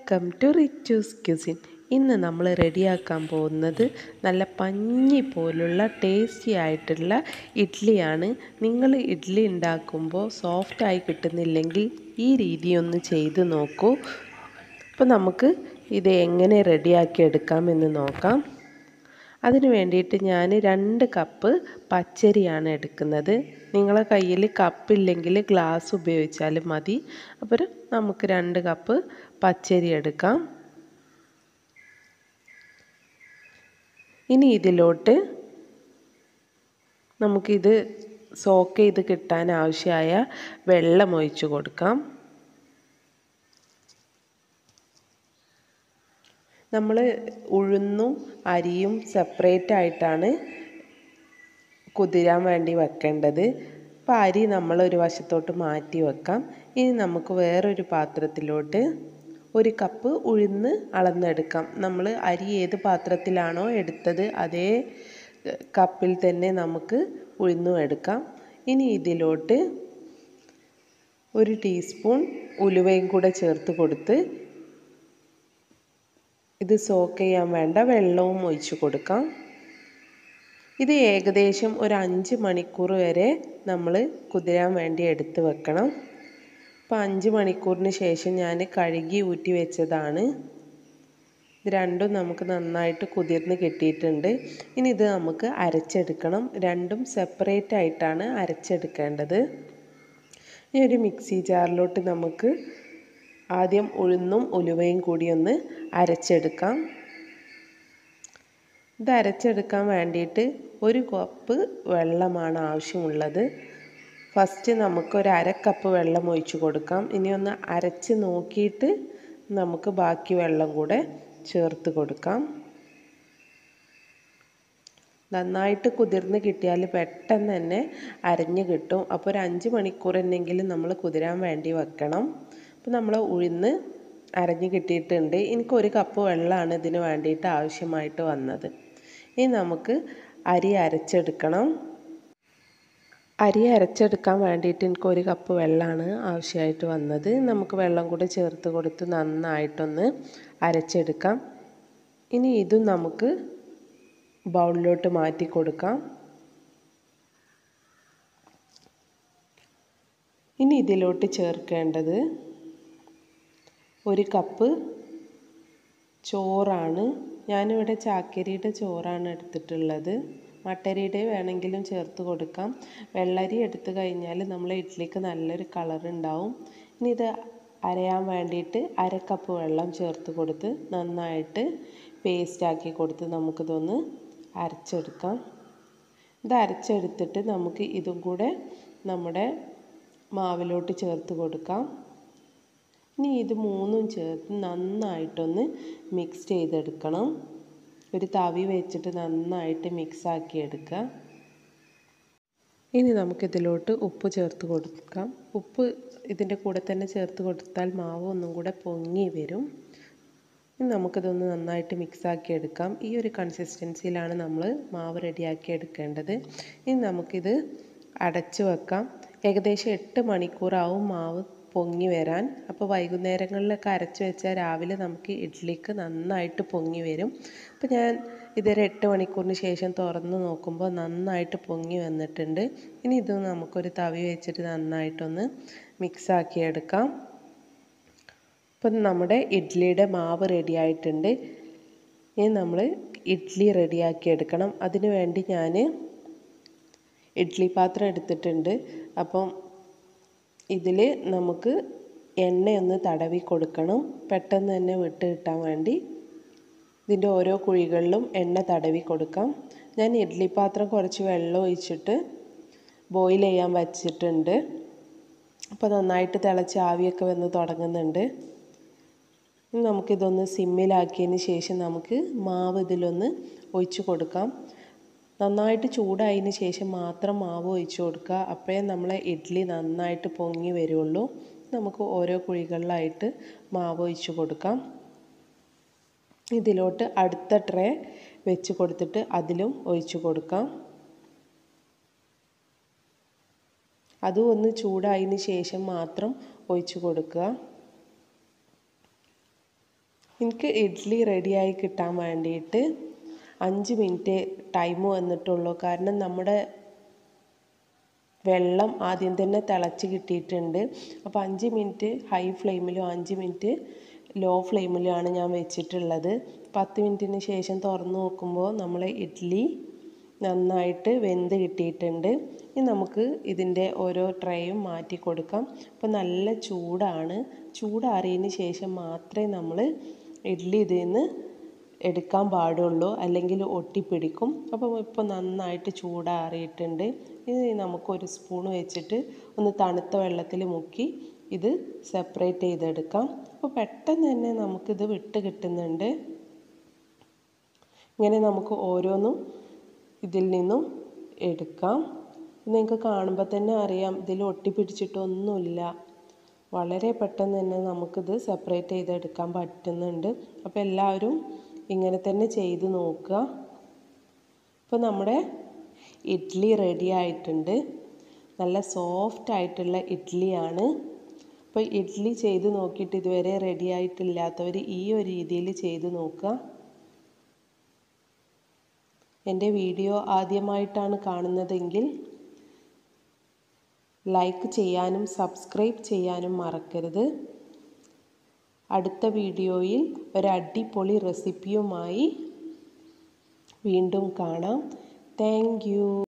welcome to Richu's cuisine ഇന്ന് നമ്മൾ റെഡിയാക്കാൻ പോകുന്നത് നല്ല പഞ്ഞി പോലുള്ള ടേസ്റ്റി ആയിട്ടുള്ള ഇഡ്ഡലിയാണ് നിങ്ങൾ ഇഡ്ഡലി ഉണ്ടാക്കുമ്പോൾ സോഫ്റ്റായി കിട്ടുന്നില്ലെങ്കിൽ ഈ രീതി ഒന്ന് ചെയ്ത് നോക്കൂ അപ്പോൾ നമുക്ക് ഇത് എങ്ങനെ റെഡിയാക്കി എടുക്കാമെന്ന് നോക്കാം അതിന് വേണ്ടിയിട്ട് ഞാൻ രണ്ട് കപ്പ് പച്ചരിയാണ് എടുക്കുന്നത് നിങ്ങളെ കയ്യിൽ കപ്പില്ലെങ്കിൽ ഗ്ലാസ് ഉപയോഗിച്ചാലും മതി അപ്പോൾ നമുക്ക് രണ്ട് കപ്പ് പച്ചരി എടുക്കാം ഇനി ഇതിലോട്ട് നമുക്കിത് സോക്ക് ചെയ്ത് കിട്ടാൻ ആവശ്യമായ വെള്ളം ഒഴിച്ച് കൊടുക്കാം നമ്മൾ ഉഴുന്നും അരിയും സെപ്പറേറ്റ് ആയിട്ടാണ് കുതിരാൻ വേണ്ടി വെക്കേണ്ടത് അപ്പോൾ അരി നമ്മൾ ഒരു വശത്തോട്ട് മാറ്റി വെക്കാം ഇനി നമുക്ക് വേറൊരു പാത്രത്തിലോട്ട് ഒരു കപ്പ് ഉഴുന്ന് അളന്നെടുക്കാം നമ്മൾ അരി ഏത് പാത്രത്തിലാണോ എടുത്തത് അതേ കപ്പിൽ തന്നെ നമുക്ക് ഉഴുന്നും എടുക്കാം ഇനി ഇതിലോട്ട് ഒരു ടീസ്പൂൺ ഉലുവയും കൂടെ ചേർത്ത് കൊടുത്ത് ഇത് സോക്ക് ചെയ്യാൻ വേണ്ട വെള്ളവും ഒഴിച്ച് കൊടുക്കാം ഇത് ഏകദേശം ഒരു അഞ്ച് മണിക്കൂർ വരെ നമ്മൾ കുതിരാൻ വേണ്ടി എടുത്ത് വെക്കണം അപ്പോൾ അഞ്ച് മണിക്കൂറിന് ശേഷം ഞാൻ കഴുകി ഊറ്റി വെച്ചതാണ് ഇത് രണ്ടും നമുക്ക് നന്നായിട്ട് കുതിർന്ന് കിട്ടിയിട്ടുണ്ട് ഇനി ഇത് നമുക്ക് അരച്ചെടുക്കണം രണ്ടും സെപ്പറേറ്റ് ആയിട്ടാണ് അരച്ചെടുക്കേണ്ടത് ഇനി ഒരു മിക്സി ജാറിലോട്ട് നമുക്ക് ആദ്യം ഉഴുന്നും ഉലുവയും കൂടി ഒന്ന് അരച്ചെടുക്കാം ഇത് അരച്ചെടുക്കാൻ വേണ്ടിയിട്ട് ഒരു കപ്പ് വെള്ളമാണ് ആവശ്യമുള്ളത് ഫസ്റ്റ് നമുക്കൊരു അര കപ്പ് വെള്ളം ഒഴിച്ച് കൊടുക്കാം ഇനി ഒന്ന് അരച്ച് നോക്കിയിട്ട് നമുക്ക് ബാക്കി വെള്ളം കൂടെ ചേർത്ത് കൊടുക്കാം നന്നായിട്ട് കുതിർന്ന് കിട്ടിയാൽ പെട്ടെന്ന് തന്നെ അരഞ്ഞ് കിട്ടും അപ്പോൾ ഒരു അഞ്ച് മണിക്കൂർ എന്നെങ്കിലും നമ്മൾ കുതിരാൻ വേണ്ടി വെക്കണം അപ്പോൾ നമ്മൾ ഉഴുന്ന് അരഞ്ഞ് കിട്ടിയിട്ടുണ്ട് എനിക്ക് ഒരു കപ്പ് വെള്ളമാണ് ഇതിന് വേണ്ടിയിട്ട് ആവശ്യമായിട്ട് വന്നത് ഇനി നമുക്ക് അരി അരച്ചെടുക്കണം അരി അരച്ചെടുക്കാൻ വേണ്ടിയിട്ട് എനിക്ക് ഒരു കപ്പ് വെള്ളമാണ് ആവശ്യമായിട്ട് വന്നത് നമുക്ക് വെള്ളം കൂടെ ചേർത്ത് കൊടുത്ത് നന്നായിട്ടൊന്ന് അരച്ചെടുക്കാം ഇനി ഇതും നമുക്ക് ബൗളിലോട്ട് മാറ്റി കൊടുക്കാം ഇനി ഇതിലോട്ട് ചേർക്കേണ്ടത് ഒരു കപ്പ് ചോറാണ് ഞാനിവിടെ ചാക്കരിയുടെ ചോറാണ് എടുത്തിട്ടുള്ളത് മട്ടരിയുടെ വേണമെങ്കിലും ചേർത്ത് കൊടുക്കാം വെള്ളരി എടുത്തു കഴിഞ്ഞാൽ നമ്മൾ ഇഡ്ഡലിക്ക് നല്ലൊരു കളർ ഉണ്ടാവും ഇനി ഇത് അരയാൻ വേണ്ടിയിട്ട് അര കപ്പ് വെള്ളം ചേർത്ത് കൊടുത്ത് നന്നായിട്ട് പേസ്റ്റാക്കി കൊടുത്ത് നമുക്കിതൊന്ന് അരച്ചെടുക്കാം ഇത് അരച്ചെടുത്തിട്ട് നമുക്ക് ഇതും കൂടെ നമ്മുടെ മാവിലോട്ട് ചേർത്ത് കൊടുക്കാം ഇനി ഇത് മൂന്നും ചേർത്ത് നന്നായിട്ടൊന്ന് മിക്സ് ചെയ്തെടുക്കണം ഒരു തവി വെച്ചിട്ട് നന്നായിട്ട് മിക്സ് ആക്കി എടുക്കുക ഇനി നമുക്കിതിലോട്ട് ഉപ്പ് ചേർത്ത് കൊടുക്കാം ഉപ്പ് ഇതിൻ്റെ കൂടെ തന്നെ ചേർത്ത് കൊടുത്താൽ മാവ് ഒന്നും കൂടെ പൊങ്ങി വരും ഇനി നമുക്കിതൊന്ന് നന്നായിട്ട് മിക്സ് ആക്കി എടുക്കാം ഈ ഒരു കൺസിസ്റ്റൻസിയിലാണ് നമ്മൾ മാവ് റെഡിയാക്കി എടുക്കേണ്ടത് ഇനി നമുക്കിത് അടച്ചു വെക്കാം ഏകദേശം എട്ട് മണിക്കൂറാവും മാവ് പൊങ്ങി വരാൻ അപ്പോൾ വൈകുന്നേരങ്ങളിലൊക്കെ അരച്ച് വെച്ചാൽ രാവിലെ നമുക്ക് ഇഡ്ഡലിക്ക് നന്നായിട്ട് പൊങ്ങി വരും അപ്പോൾ ഞാൻ ഇതൊരു എട്ട് മണിക്കൂറിന് ശേഷം തുറന്ന് നോക്കുമ്പോൾ നന്നായിട്ട് പൊങ്ങി വന്നിട്ടുണ്ട് ഇനി ഇത് നമുക്കൊരു തവി വെച്ചിട്ട് നന്നായിട്ടൊന്ന് മിക്സാക്കി എടുക്കാം അപ്പം നമ്മുടെ ഇഡ്ഡലിയുടെ മാവ് റെഡി ആയിട്ടുണ്ട് ഇനി നമ്മൾ ഇഡ്ഡലി റെഡിയാക്കി എടുക്കണം അതിനു വേണ്ടി ഞാൻ ഇഡ്ഡലി പാത്രം എടുത്തിട്ടുണ്ട് അപ്പം ഇതിൽ നമുക്ക് എണ്ണയൊന്ന് തടവി കൊടുക്കണം പെട്ടെന്ന് തന്നെ വിട്ട് കിട്ടാൻ വേണ്ടി ഇതിൻ്റെ ഓരോ കുഴികളിലും എണ്ണ തടവി കൊടുക്കാം ഞാൻ ഇഡ്ഡലി പാത്രം കുറച്ച് വെള്ളം ഒഴിച്ചിട്ട് ബോയിൽ ചെയ്യാൻ വച്ചിട്ടുണ്ട് അപ്പോൾ നന്നായിട്ട് തിളച്ച് ആവിയൊക്കെ വന്ന് തുടങ്ങുന്നുണ്ട് നമുക്കിതൊന്ന് സിമ്മിലാക്കിയതിന് ശേഷം നമുക്ക് മാവ് ഇതിലൊന്ന് ഒഴിച്ച് കൊടുക്കാം നന്നായിട്ട് ചൂടായതിന് ശേഷം മാത്രം മാവ് ഒഴിച്ച് കൊടുക്കുക അപ്പോഴേ നമ്മളെ ഇഡ്ഡലി നന്നായിട്ട് പൊങ്ങി വരുള്ളൂ നമുക്ക് ഓരോ കുഴികളിലായിട്ട് മാവ് ഒഴിച്ച് കൊടുക്കാം ഇതിലോട്ട് അടുത്ത ട്രേ വെച്ച് കൊടുത്തിട്ട് അതിലും ഒഴിച്ച് കൊടുക്കാം അതും ഒന്ന് ചൂടായതിന് ശേഷം മാത്രം ഒഴിച്ച് കൊടുക്കുക എനിക്ക് ഇഡ്ഡലി റെഡിയായി കിട്ടാൻ വേണ്ടിയിട്ട് അഞ്ച് മിനിറ്റ് ടൈം വന്നിട്ടുള്ളൂ കാരണം നമ്മുടെ വെള്ളം ആദ്യം തന്നെ തിളച്ച് കിട്ടിയിട്ടുണ്ട് അപ്പോൾ അഞ്ച് മിനിറ്റ് ഹൈ ഫ്ലെയിമിലും അഞ്ച് മിനിറ്റ് ലോ ഫ്ലെയിമിലുമാണ് ഞാൻ വെച്ചിട്ടുള്ളത് പത്ത് മിനിറ്റിന് ശേഷം തുറന്ന് നോക്കുമ്പോൾ നമ്മൾ ഇഡ്ഡലി നന്നായിട്ട് വെന്ത് കിട്ടിയിട്ടുണ്ട് ഇനി നമുക്ക് ഇതിൻ്റെ ഓരോ ട്രേയും മാറ്റി കൊടുക്കാം അപ്പോൾ നല്ല ചൂടാണ് ചൂടാറിയതിന് ശേഷം മാത്രമേ നമ്മൾ ഇഡ്ഡലി ഇതിൽ നിന്ന് എടുക്കാൻ പാടുള്ളൂ അല്ലെങ്കിൽ ഒട്ടിപ്പിടിക്കും അപ്പോൾ ഇപ്പോൾ നന്നായിട്ട് ചൂടാറിയിട്ടുണ്ട് ഇനി നമുക്കൊരു സ്പൂൺ വെച്ചിട്ട് ഒന്ന് തണുത്ത വെള്ളത്തിൽ മുക്കി ഇത് സെപ്പറേറ്റ് ചെയ്തെടുക്കാം അപ്പോൾ പെട്ടെന്ന് തന്നെ നമുക്കിത് വിട്ട് കിട്ടുന്നുണ്ട് ഇങ്ങനെ നമുക്ക് ഓരോന്നും ഇതിൽ നിന്നും എടുക്കാം നിങ്ങൾക്ക് കാണുമ്പോൾ തന്നെ അറിയാം ഇതിൽ ഒട്ടിപ്പിടിച്ചിട്ടൊന്നുമില്ല വളരെ പെട്ടെന്ന് തന്നെ നമുക്കിത് സെപ്പറേറ്റ് ചെയ്തെടുക്കാൻ പറ്റുന്നുണ്ട് അപ്പോൾ എല്ലാവരും ഇങ്ങനെ തന്നെ ചെയ്ത് നോക്കുക ഇപ്പോൾ നമ്മുടെ ഇഡ്ഡലി റെഡി ആയിട്ടുണ്ട് നല്ല സോഫ്റ്റ് ആയിട്ടുള്ള ഇഡ്ഡലിയാണ് അപ്പോൾ ഇഡ്ഡലി ചെയ്ത് നോക്കിയിട്ട് ഇതുവരെ റെഡി ആയിട്ടില്ലാത്തവർ ഈ ഒരു രീതിയിൽ ചെയ്ത് നോക്കുക എൻ്റെ വീഡിയോ ആദ്യമായിട്ടാണ് കാണുന്നതെങ്കിൽ ലൈക്ക് ചെയ്യാനും സബ്സ്ക്രൈബ് ചെയ്യാനും മറക്കരുത് അടുത്ത വീഡിയോയിൽ ഒരു അടിപൊളി റെസിപ്പിയുമായി വീണ്ടും കാണാം താങ്ക്